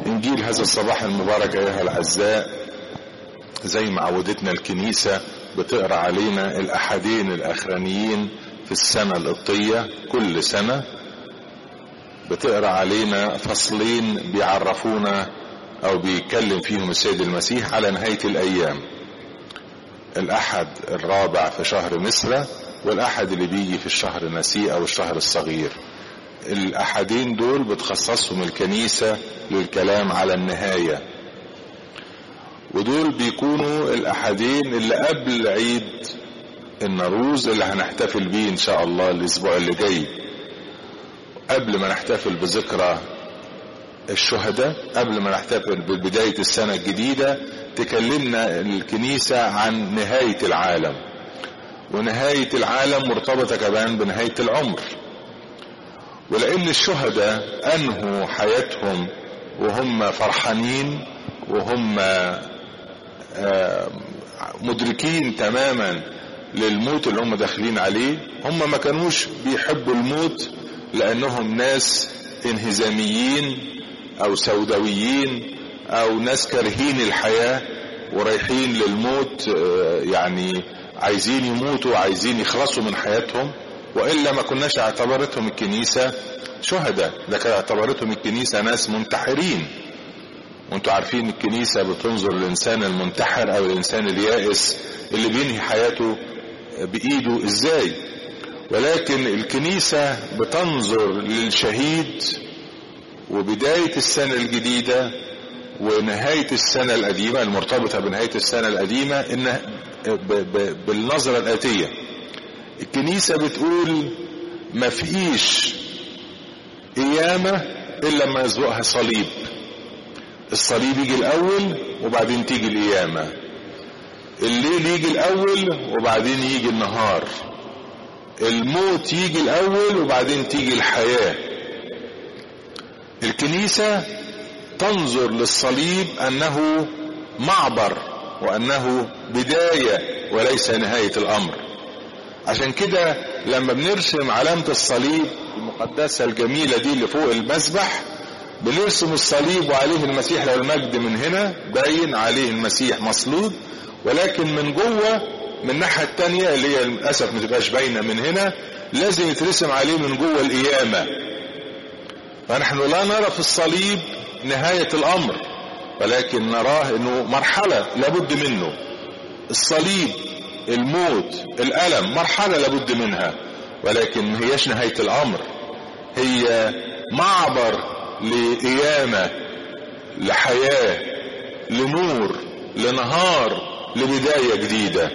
انجيل هذا الصباح المبارك ايها الاعزاء زي ما عودتنا الكنيسة بتقرا علينا الاحدين الاخرانيين في السنة القبطية كل سنة بتقرا علينا فصلين بيعرفونا او بيتكلم فيهم السيد المسيح على نهاية الايام الاحد الرابع في شهر مصر والاحد اللي بيجي في الشهر نسيء او الشهر الصغير الاحدين دول بتخصصهم الكنيسة للكلام على النهاية ودول بيكونوا الاحدين اللي قبل عيد النروز اللي هنحتفل بيه ان شاء الله الاسبوع اللي جاي قبل ما نحتفل بذكرى الشهداء قبل ما نحتفل ببداية السنة الجديدة تكلمنا الكنيسة عن نهاية العالم ونهاية العالم مرتبطة كمان بنهاية العمر ولأن الشهداء أنهوا حياتهم وهم فرحانين وهم مدركين تماما للموت اللي هم داخلين عليه هم ما كانوش بيحبوا الموت لأنهم ناس انهزاميين أو سوداويين أو ناس كارهين الحياة ورايحين للموت يعني عايزين يموتوا عايزين يخلصوا من حياتهم وإلا ما كناش اعتبرتهم الكنيسة شهداء لكن اعتبرتهم الكنيسة ناس منتحرين وانتوا عارفين الكنيسة بتنظر للإنسان المنتحر أو الإنسان اليائس اللي بينهي حياته بإيده إزاي ولكن الكنيسة بتنظر للشهيد وبداية السنة الجديدة ونهاية السنة القديمة المرتبطة بنهاية السنة القديمة إن بالنظرة الآتية الكنيسة بتقول ما فيش قيامة إلا لما يسبقها صليب الصليب يجي الأول وبعدين تيجي القيامة الليل يجي الأول وبعدين يجي النهار الموت يجي الأول وبعدين تيجي الحياة الكنيسة تنظر للصليب أنه معبر وأنه بداية وليس نهاية الأمر عشان كده لما بنرسم علامة الصليب المقدسة الجميلة دي اللي فوق المسبح بنرسم الصليب وعليه المسيح له المجد من هنا باين عليه المسيح مصلوب ولكن من جوه من الناحية التانية اللي هي للأسف ما تبقاش باينة من هنا لازم يترسم عليه من جوه القيامة فنحن لا نرى في الصليب نهاية الأمر ولكن نراه أنه مرحلة لابد منه الصليب الموت الألم مرحلة لابد منها ولكن ما هيش نهاية الأمر هي معبر لقيامة لحياة لنور لنهار لبداية جديدة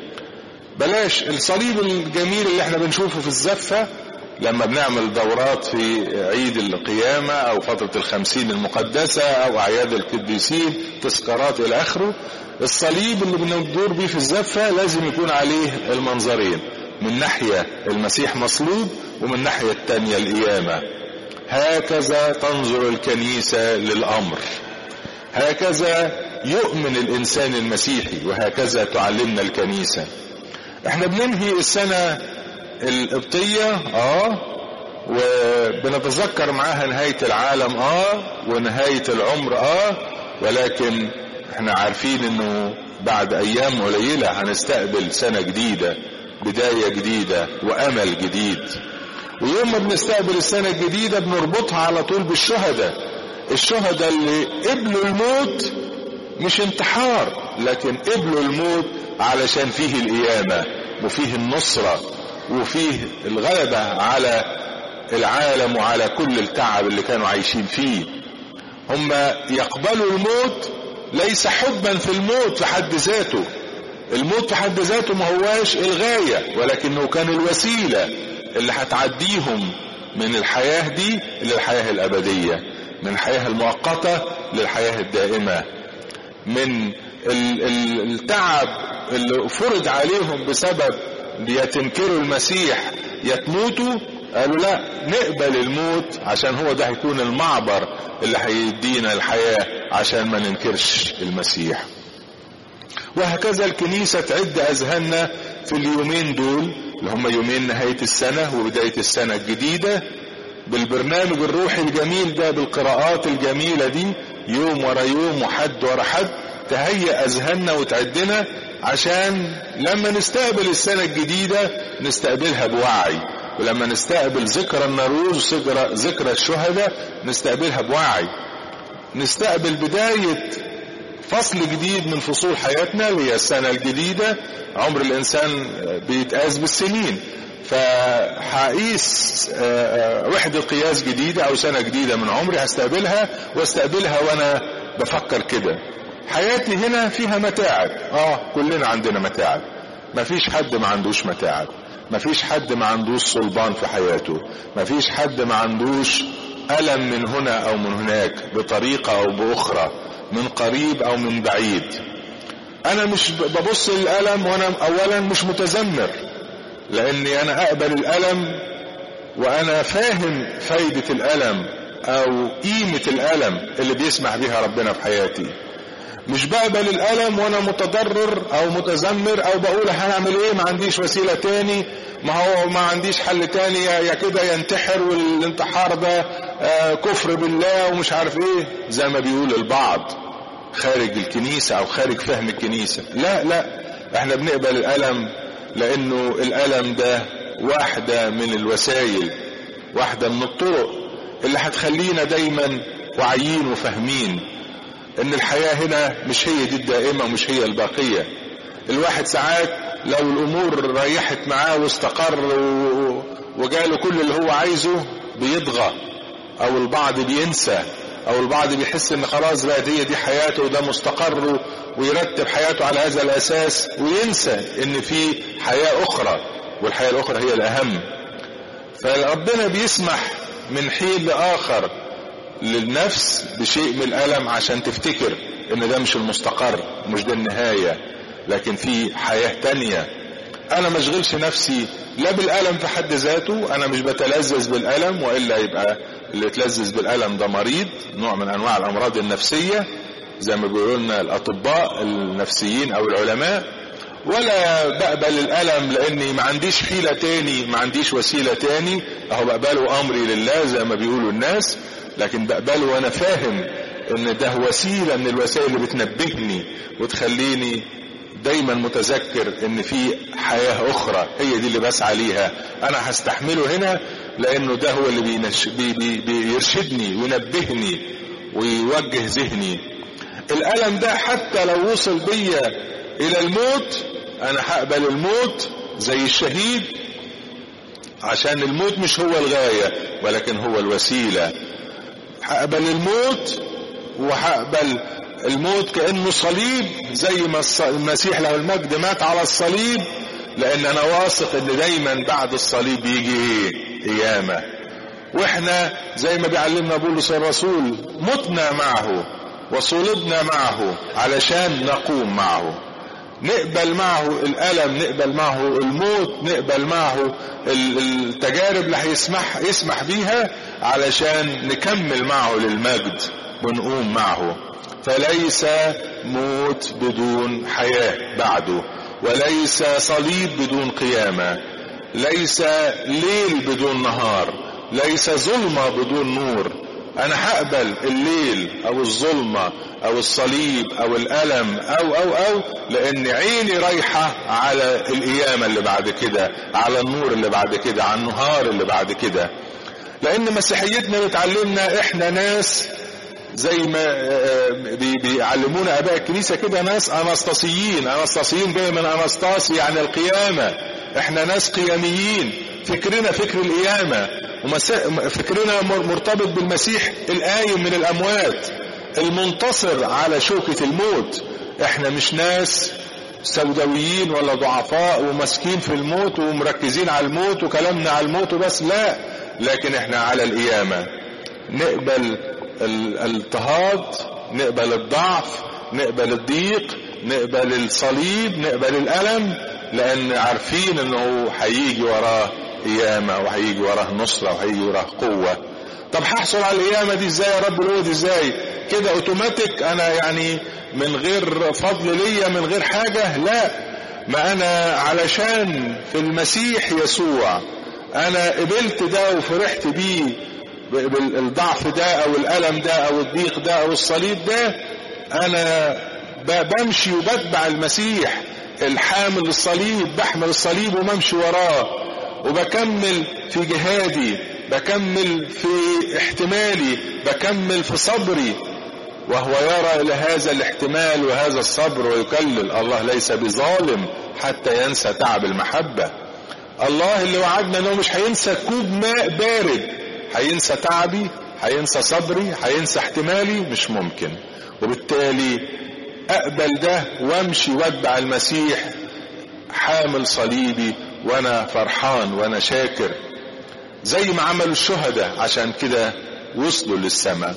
بلاش الصليب الجميل اللي احنا بنشوفه في الزفة لما بنعمل دورات في عيد القيامة او فترة الخمسين المقدسة او اعياد القديسين تذكارات الى اخره الصليب اللي بندور بيه في الزفة لازم يكون عليه المنظرين من ناحية المسيح مصلوب ومن ناحية التانية القيامة هكذا تنظر الكنيسة للأمر هكذا يؤمن الإنسان المسيحي وهكذا تعلمنا الكنيسة احنا بننهي السنة القبطية اه وبنتذكر معاها نهاية العالم اه ونهاية العمر اه ولكن احنا عارفين انه بعد ايام قليلة هنستقبل سنة جديدة بداية جديدة وامل جديد ويوم ما بنستقبل السنة الجديدة بنربطها على طول بالشهداء الشهداء اللي قبلوا الموت مش انتحار لكن قبلوا الموت علشان فيه القيامة وفيه النصرة وفيه الغلبة على العالم وعلى كل التعب اللي كانوا عايشين فيه هم يقبلوا الموت ليس حبا في الموت في حد ذاته الموت في حد ذاته ما هواش الغاية ولكنه كان الوسيلة اللي هتعديهم من الحياة دي للحياة الأبدية من الحياة المؤقتة للحياة الدائمة من التعب اللي فرض عليهم بسبب يتنكروا المسيح يتموتوا قالوا لا نقبل الموت عشان هو ده هيكون المعبر اللي هيدينا الحياة عشان ما ننكرش المسيح وهكذا الكنيسة تعد أذهاننا في اليومين دول اللي هم يومين نهاية السنة وبداية السنة الجديدة بالبرنامج الروحي الجميل ده بالقراءات الجميلة دي يوم ورا يوم وحد ورا حد تهيئ اذهاننا وتعدنا عشان لما نستقبل السنة الجديدة نستقبلها بوعي ولما نستقبل ذكرى الناروز ذكرى الشهداء نستقبلها بوعي نستقبل بداية فصل جديد من فصول حياتنا اللي هي السنة الجديدة عمر الإنسان بيتقاس بالسنين فهقيس وحدة قياس جديدة أو سنة جديدة من عمري هستقبلها واستقبلها وأنا بفكر كده حياتي هنا فيها متاعب اه كلنا عندنا متاعب مفيش حد ما عندوش متاعب مفيش حد ما عندوش صلبان في حياته مفيش حد ما عندوش ألم من هنا أو من هناك بطريقة أو بأخرى من قريب أو من بعيد أنا مش ببص للألم وأنا أولا مش متذمر لأني أنا أقبل الألم وأنا فاهم فايدة الألم أو قيمة الألم اللي بيسمح بيها ربنا في حياتي مش بقبل الألم وأنا متضرر أو متذمر أو بقول هنعمل إيه ما عنديش وسيلة تاني ما هو ما عنديش حل تاني يا كده ينتحر والانتحار ده آه كفر بالله ومش عارف إيه زي ما بيقول البعض خارج الكنيسة أو خارج فهم الكنيسة لا لا احنا بنقبل الألم لأنه الألم ده واحدة من الوسائل واحدة من الطرق اللي هتخلينا دايما واعيين وفاهمين ان الحياة هنا مش هي دي الدائمة ومش هي الباقية الواحد ساعات لو الامور ريحت معاه واستقر وجاله كل اللي هو عايزه بيضغى او البعض بينسى او البعض بيحس ان خلاص بقت هي دي حياته وده مستقر ويرتب حياته على هذا الاساس وينسى ان في حياة اخرى والحياة الاخرى هي الاهم فربنا بيسمح من حين لاخر للنفس بشيء من الألم عشان تفتكر ان ده مش المستقر مش ده النهاية لكن في حياة تانية انا ما اشغلش نفسي لا بالألم في حد ذاته انا مش بتلذذ بالألم وإلا يبقى اللي يتلذذ بالألم ده مريض نوع من انواع الامراض النفسية زي ما بيقولوا لنا الاطباء النفسيين او العلماء ولا بقبل الألم لاني ما عنديش حيلة تاني ما عنديش وسيلة تاني اهو بقبله امري لله زي ما بيقولوا الناس لكن بقبله وانا فاهم ان ده وسيلة من الوسائل اللي بتنبهني وتخليني دايما متذكر ان في حياة اخرى هي دي اللي بسعى ليها انا هستحمله هنا لانه ده هو اللي بينش بي بي بيرشدني وينبهني ويوجه ذهني الالم ده حتى لو وصل بيا الى الموت انا هقبل الموت زي الشهيد عشان الموت مش هو الغاية ولكن هو الوسيلة هقبل الموت وهقبل الموت كأنه صليب زي ما المسيح له المجد مات على الصليب لأن أنا واثق إن دايما بعد الصليب يجي إيه؟ قيامة وإحنا زي ما بيعلمنا بولس الرسول متنا معه وصلبنا معه علشان نقوم معه نقبل معه الألم نقبل معه الموت نقبل معه التجارب اللي هيسمح يسمح بيها علشان نكمل معه للمجد ونقوم معه فليس موت بدون حياة بعده وليس صليب بدون قيامة ليس ليل بدون نهار ليس ظلمة بدون نور انا هقبل الليل او الظلمة او الصليب او الالم او او او لان عيني رايحة على القيامة اللي بعد كده على النور اللي بعد كده على النهار اللي بعد كده لان مسيحيتنا بتعلمنا احنا ناس زي ما بيعلمونا اباء الكنيسة كده ناس انستاسيين انستاسيين جاي من انستاسي يعني القيامة احنا ناس قياميين فكرنا فكر القيامة فكرنا مرتبط بالمسيح القايم من الاموات المنتصر على شوكة الموت احنا مش ناس سوداويين ولا ضعفاء وماسكين في الموت ومركزين على الموت وكلامنا على الموت وبس لا لكن احنا على القيامة نقبل الاضطهاد نقبل الضعف نقبل الضيق نقبل الصليب نقبل الألم لأن عارفين انه هيجي وراه قيامة وهيجي وراه نصرة وهيجي وراه قوة طب هحصل على القيامة دي ازاي يا رب الود ازاي كده اوتوماتيك انا يعني من غير فضل ليا من غير حاجة لا ما انا علشان في المسيح يسوع انا قبلت ده وفرحت بيه بالضعف ده او الالم ده او الضيق ده او الصليب ده انا بمشي وبتبع المسيح الحامل الصليب بحمل الصليب وممشي وراه وبكمل في جهادي بكمل في احتمالي بكمل في صبري وهو يرى الى هذا الاحتمال وهذا الصبر ويكلل الله ليس بظالم حتى ينسى تعب المحبة الله اللي وعدنا انه مش هينسى كوب ماء بارد هينسى تعبي هينسى صبري هينسى احتمالي مش ممكن وبالتالي اقبل ده وامشي واتبع المسيح حامل صليبي وانا فرحان وانا شاكر زي ما عملوا الشهداء عشان كده وصلوا للسماء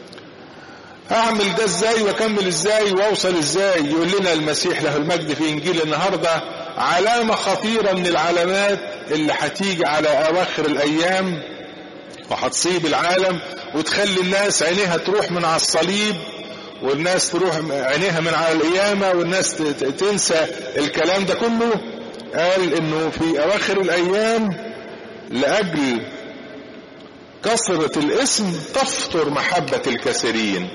اعمل ده ازاي واكمل ازاي واوصل ازاي يقول لنا المسيح له المجد في انجيل النهارده علامه خطيره من العلامات اللي هتيجي على اواخر الايام وهتصيب العالم وتخلي الناس عينيها تروح من على الصليب والناس تروح عينيها من على القيامة والناس تنسى الكلام ده كله قال انه في اواخر الايام لاجل كثرة الاسم تفطر محبة الكثيرين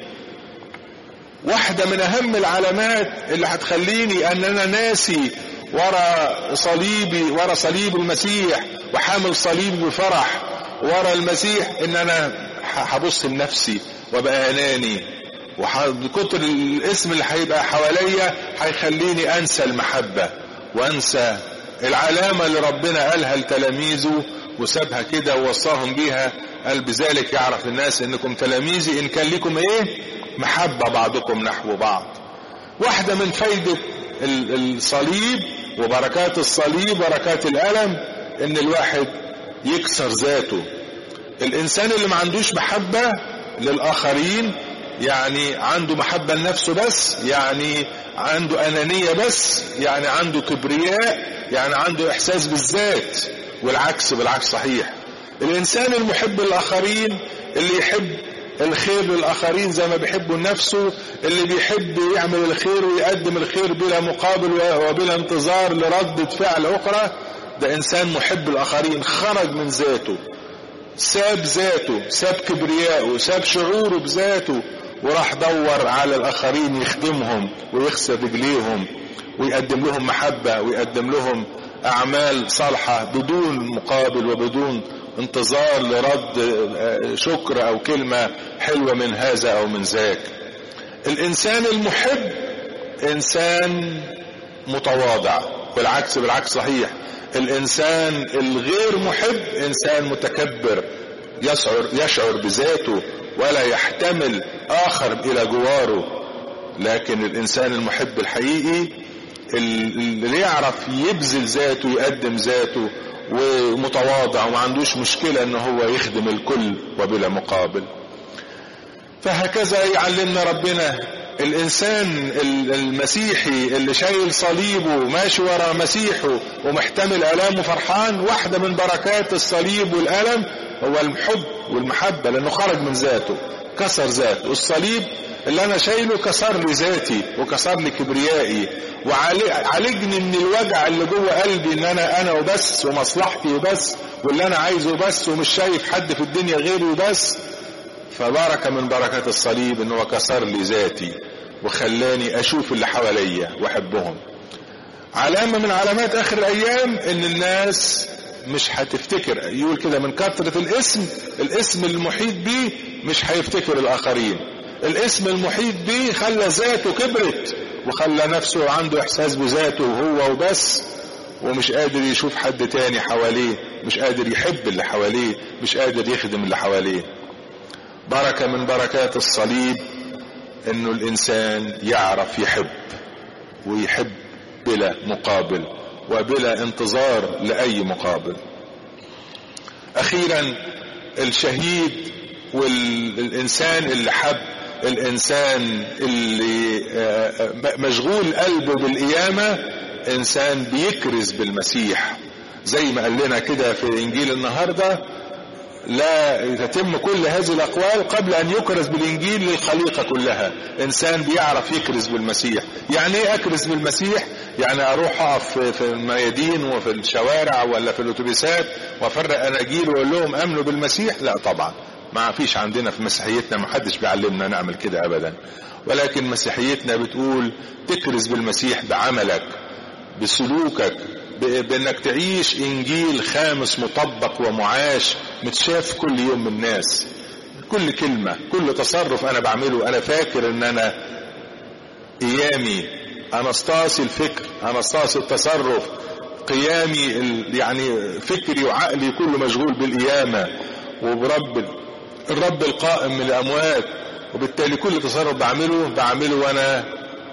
واحدة من اهم العلامات اللي هتخليني ان انا ناسي ورا صليبي ورا صليب المسيح وحامل صليبي بفرح ورا المسيح ان انا هبص لنفسي وابقى اناني وكتر الاسم اللي هيبقى حواليا هيخليني انسى المحبة وانسى العلامة اللي ربنا قالها لتلاميذه وسابها كده ووصاهم بيها قال بذلك يعرف الناس انكم تلاميذي ان كان لكم ايه محبة بعضكم نحو بعض واحدة من فايدة الصليب وبركات الصليب بركات الألم ان الواحد يكسر ذاته الانسان اللي ما عندوش محبة للآخرين يعني عنده محبة لنفسه بس يعني عنده أنانية بس يعني عنده كبرياء يعني عنده إحساس بالذات والعكس بالعكس صحيح الإنسان المحب للآخرين اللي يحب الخير للآخرين زي ما بيحبوا لنفسه اللي بيحب يعمل الخير ويقدم الخير بلا مقابل وبلا انتظار لردة فعل أخرى ده إنسان محب للآخرين خرج من ذاته ساب ذاته ساب كبرياءه ساب شعوره بذاته وراح دور على الآخرين يخدمهم ويغسل رجليهم ويقدم لهم محبة ويقدم لهم أعمال صالحة بدون مقابل وبدون انتظار لرد شكر أو كلمة حلوة من هذا أو من ذاك الإنسان المحب إنسان متواضع بالعكس بالعكس صحيح الإنسان الغير محب إنسان متكبر يشعر, يشعر بذاته ولا يحتمل آخر إلى جواره لكن الإنسان المحب الحقيقي اللي يعرف يبذل ذاته يقدم ذاته ومتواضع وما عندوش مشكلة ان هو يخدم الكل وبلا مقابل فهكذا يعلمنا ربنا الانسان المسيحي اللي شايل صليبه ماشي ورا مسيحه ومحتمل الامه فرحان واحدة من بركات الصليب والالم هو الحب والمحبة لانه خرج من ذاته كسر ذاته الصليب اللي انا شايله كسر لي ذاتي وكسر لي كبريائي وعالجني من الوجع اللي جوه قلبي ان انا انا وبس ومصلحتي وبس واللي انا عايزه بس ومش شايف حد في الدنيا غيري وبس فبركة من بركات الصليب ان هو كسر لي ذاتي وخلاني اشوف اللي حواليا واحبهم علامة من علامات اخر الايام ان الناس مش هتفتكر يقول كده من كثرة الاسم الاسم المحيط بيه مش هيفتكر الاخرين الاسم المحيط بيه خلى ذاته كبرت وخلى نفسه عنده احساس بذاته وهو وبس ومش قادر يشوف حد تاني حواليه مش قادر يحب اللي حواليه مش قادر يخدم اللي حواليه بركة من بركات الصليب انه الانسان يعرف يحب ويحب بلا مقابل وبلا انتظار لاي مقابل اخيرا الشهيد والانسان اللي حب الانسان اللي مشغول قلبه بالقيامة انسان بيكرز بالمسيح زي ما قال لنا كده في انجيل النهاردة لا تتم كل هذه الاقوال قبل ان يكرز بالانجيل للخليقة كلها انسان بيعرف يكرز بالمسيح يعني ايه اكرز بالمسيح يعني اروح اقف في الميادين وفي الشوارع ولا في الاتوبيسات وافرق اناجيل واقول لهم امنوا بالمسيح لا طبعا ما فيش عندنا في مسيحيتنا ما حدش بيعلمنا نعمل كده ابدا ولكن مسيحيتنا بتقول تكرز بالمسيح بعملك بسلوكك بانك تعيش انجيل خامس مطبق ومعاش متشاف كل يوم من الناس كل كلمة كل تصرف انا بعمله انا فاكر ان انا ايامي انستاسي الفكر انستاسي التصرف قيامي يعني فكري وعقلي كله مشغول بالقيامة وبرب الرب القائم من الاموات وبالتالي كل تصرف بعمله بعمله وانا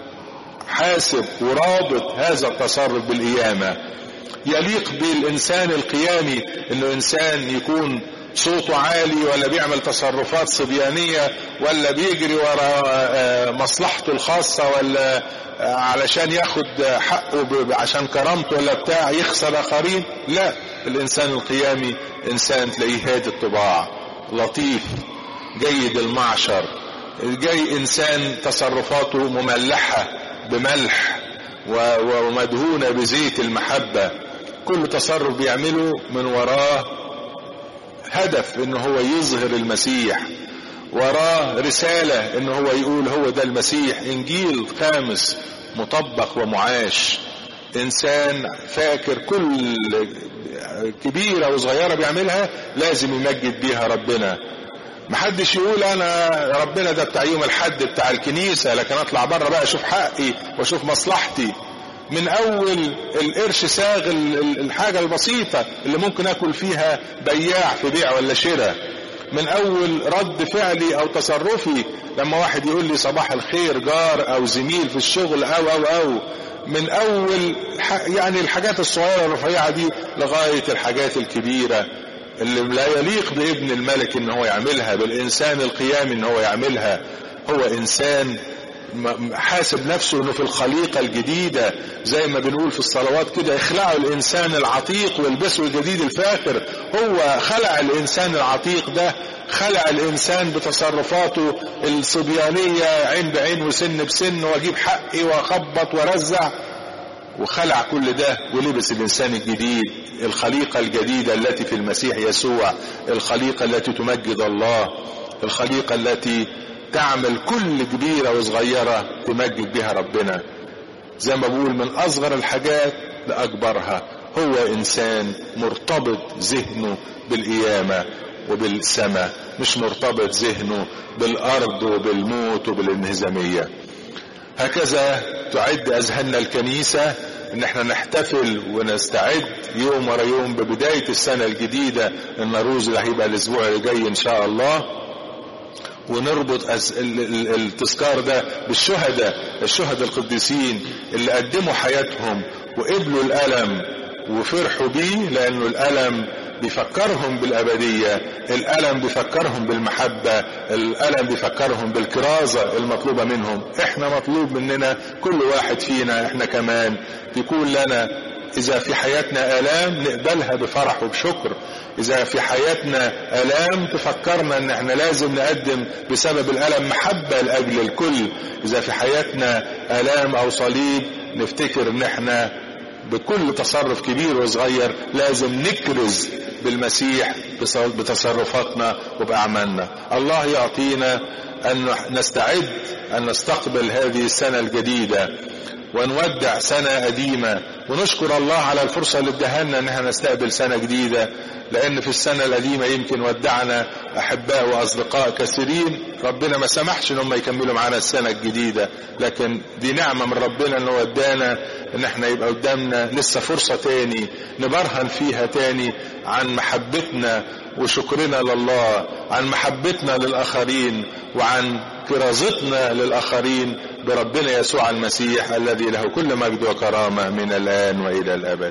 حاسب ورابط هذا التصرف بالقيامة يليق بالإنسان القيامي إنه إنسان يكون صوته عالي ولا بيعمل تصرفات صبيانية ولا بيجري ورا مصلحته الخاصة ولا علشان ياخد حقه عشان كرامته ولا بتاع يخسر آخرين لا الإنسان القيامي إنسان تلاقيه هادي الطباع لطيف جيد المعشر جاي إنسان تصرفاته مملحة بملح ومدهونة بزيت المحبة كل تصرف بيعمله من وراه هدف ان هو يظهر المسيح وراه رسالة ان هو يقول هو ده المسيح انجيل خامس مطبق ومعاش انسان فاكر كل كبيرة وصغيرة بيعملها لازم يمجد بيها ربنا محدش يقول انا ربنا ده بتاع يوم الحد بتاع الكنيسة لكن اطلع بره بقى اشوف حقي واشوف مصلحتي من اول القرش ساغ الحاجة البسيطة اللي ممكن اكل فيها بياع في بيع ولا شراء من اول رد فعلي او تصرفي لما واحد يقول لي صباح الخير جار او زميل في الشغل او او او من اول يعني الحاجات الصغيرة الرفيعة دي لغاية الحاجات الكبيرة اللي لا يليق بابن الملك ان هو يعملها بالانسان القيامي ان هو يعملها هو انسان حاسب نفسه انه في الخليقة الجديدة زي ما بنقول في الصلوات كده اخلعوا الانسان العتيق والبسوا الجديد الفاخر هو خلع الانسان العتيق ده خلع الانسان بتصرفاته الصبيانية عين بعين وسن بسن واجيب حقي واخبط وارزع وخلع كل ده ولبس الانسان الجديد الخليقة الجديدة التي في المسيح يسوع الخليقة التي تمجد الله الخليقة التي تعمل كل كبيرة وصغيرة تمجد بها ربنا زي ما بقول من اصغر الحاجات لاكبرها هو انسان مرتبط ذهنه بالقيامة وبالسماء مش مرتبط ذهنه بالارض وبالموت وبالانهزامية هكذا تعد اذهاننا الكنيسة ان احنا نحتفل ونستعد يوم ورا يوم ببداية السنة الجديدة النروز اللي هيبقى الاسبوع اللي جاي ان شاء الله ونربط التذكار ده بالشهداء الشهداء القديسين اللي قدموا حياتهم وقبلوا الألم وفرحوا بيه لأنه الألم بيفكرهم بالأبدية الألم بيفكرهم بالمحبة الألم بيفكرهم بالكرازة المطلوبة منهم احنا مطلوب مننا كل واحد فينا احنا كمان يكون لنا إذا في حياتنا آلام نقبلها بفرح وبشكر إذا في حياتنا آلام تفكرنا إن إحنا لازم نقدم بسبب الألم محبة لأجل الكل إذا في حياتنا آلام أو صليب نفتكر إن إحنا بكل تصرف كبير وصغير لازم نكرز بالمسيح بتصرفاتنا وبأعمالنا الله يعطينا أن نستعد أن نستقبل هذه السنة الجديدة ونودع سنة قديمة ونشكر الله على الفرصة اللي ادهلنا ان احنا نستقبل سنة جديدة لان في السنة القديمة يمكن ودعنا احباء واصدقاء كثيرين ربنا ما سمحش ان هم يكملوا معانا السنة الجديدة لكن دي نعمة من ربنا انه ودانا ان احنا يبقى قدامنا لسه فرصة تاني نبرهن فيها تاني عن محبتنا وشكرنا لله عن محبتنا للاخرين وعن كرازتنا للاخرين بربنا يسوع المسيح الذي له كل مجد وكرامة من الآن وإلى الأبد